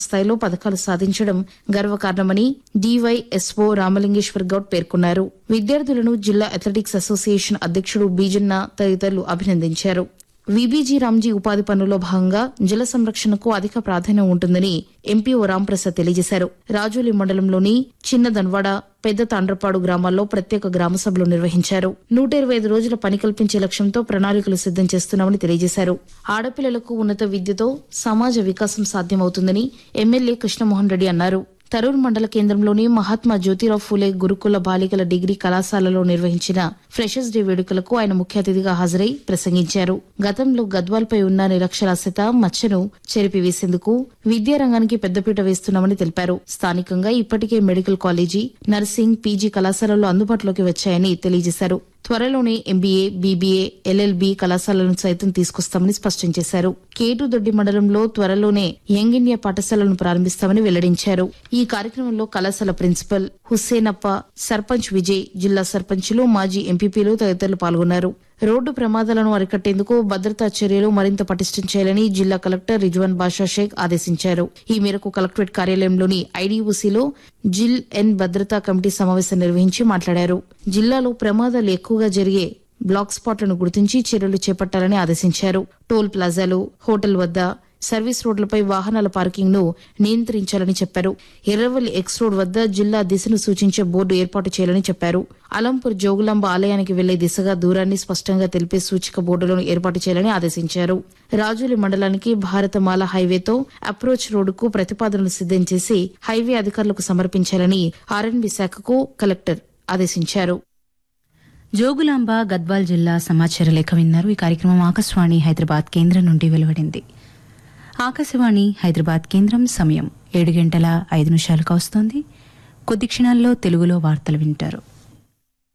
స్థాయిలో పథకాలు సాధించడం గర్వకారణమని డివైఎస్ఓ రామలింగేశ్వర్ గౌడ్ పేర్కొన్నారు విద్యార్థులను జిల్లా అథ్లెటిక్స్ అసోసియేషన్ అధ్యక్షుడు బీజన్న తదితరులు అభినందించారు విబీజీ రామ్జీ ఉపాధి పనుల్లో భాగంగా జల సంరక్షణకు అధిక ప్రాధాన్యం ఉంటుందని ఎంపీ ఓ రాంప్రసాద్ తెలియజేశారు రాజోలి మండలంలోని చిన్న దన్వాడ పెద్ద తాండ్రపాడు గ్రామాల్లో ప్రత్యేక గ్రామ సభలు నిర్వహించారు నూట ఇరవై ఐదు రోజుల పని కల్పించే లక్ష్యంతో ప్రణాళికలు సిద్దం చేస్తున్నామని తెలియజేశారు ఆడపిల్లలకు ఉన్నత విద్యతో సమాజ వికాసం సాధ్యమవుతుందని ఎమ్మెల్యే కృష్ణమోహన్ రెడ్డి అన్నారు తరూర్ మండల కేంద్రంలోని మహాత్మా జ్యోతిరావు ఫూలే గురుకుల బాలికల డిగ్రీ కళాశాలలో నిర్వహించిన ఫ్రెషర్స్ డే వేడుకలకు ఆయన ముఖ్య అతిథిగా హాజరై ప్రసంగించారు గతంలో గద్వాల్పై ఉన్న నిరక్షరాస్యత మచ్చను చెరిపివేసేందుకు విద్యారంగానికి పెద్దపీట వేస్తున్నామని తెలిపారు స్థానికంగా ఇప్పటికే మెడికల్ కాలేజీ నర్సింగ్ పీజీ కళాశాలలు అందుబాటులోకి వచ్చాయని తెలియజేశారు త్వరలోనే ఎంబీఏ బీబీఏ ఎల్ఎల్బీ కళాశాలను సైతం తీసుకొస్తామని స్పష్టం చేశారు కేటు దొడ్డి మండలంలో త్వరలోనే యంగ్ ఇండియా పాఠశాలను ప్రారంభిస్తామని వెల్లడించారు ఈ కార్యక్రమంలో కళాశాల ప్రిన్సిపల్ హుస్సేనప్ప సర్పంచ్ విజయ్ జిల్లా సర్పంచులు మాజీ ఎంపీపీలు తదితరులు పాల్గొన్నారు రోడ్డు ప్రమాదాలను అరికట్టేందుకు భద్రతా చర్యలు మరింత పటిష్టం చేయాలని జిల్లా కలెక్టర్ రిజ్వాన్ బాషా షేక్ ఆదేశించారు ఈ మేరకు కలెక్టరేట్ కార్యాలయంలోని ఐడీఓసీలో జిల్ ఎన్ భద్రతా కమిటీ సమావేశం నిర్వహించి మాట్లాడారు జిల్లాలో ప్రమాదాలు ఎక్కువగా జరిగే బ్లాక్ స్పాట్లను గుర్తించి చర్యలు చేపట్టాలని ఆదేశించారు టోల్ ప్లాజాలు హోటల్ వద్ద సర్వీస్ రోడ్లపై వాహనాల పార్కింగ్ ను నియంత్రించాలని చెప్పారు ఎర్రవల్లి ఎక్స్ రోడ్ వద్ద జిల్లా దిశను సూచించే బోర్డు ఏర్పాటు చేయాలని చెప్పారు అలంపూర్ జోగులాంబ ఆలయానికి వెళ్లే దిశగా దూరాన్ని స్పష్టంగా తెలిపే సూచిక బోర్డులను ఏర్పాటు చేయాలని ఆదేశించారు రాజులి మండలానికి భారతమాల హైవేతో అప్రోచ్ రోడ్డుకు ప్రతిపాదనలు సిద్దం చేసి హైవే అధికారులకు సమర్పించాలని ఆర్ఎన్బి శాఖకు కలెక్టర్ ఆదేశించారు జోగులాంబ గద్వాల్ జిల్లా సమాచార లేఖ విన్నారు ఈ కార్యక్రమం ఆకాశవాణి హైదరాబాద్ కేంద్రం నుండి వెలువడింది ఆకాశవాణి హైదరాబాద్ కేంద్రం సమయం ఏడు గంటల ఐదు నిమిషాలకు వస్తోంది కొద్ది క్షణాల్లో తెలుగులో వార్తలు వింటారు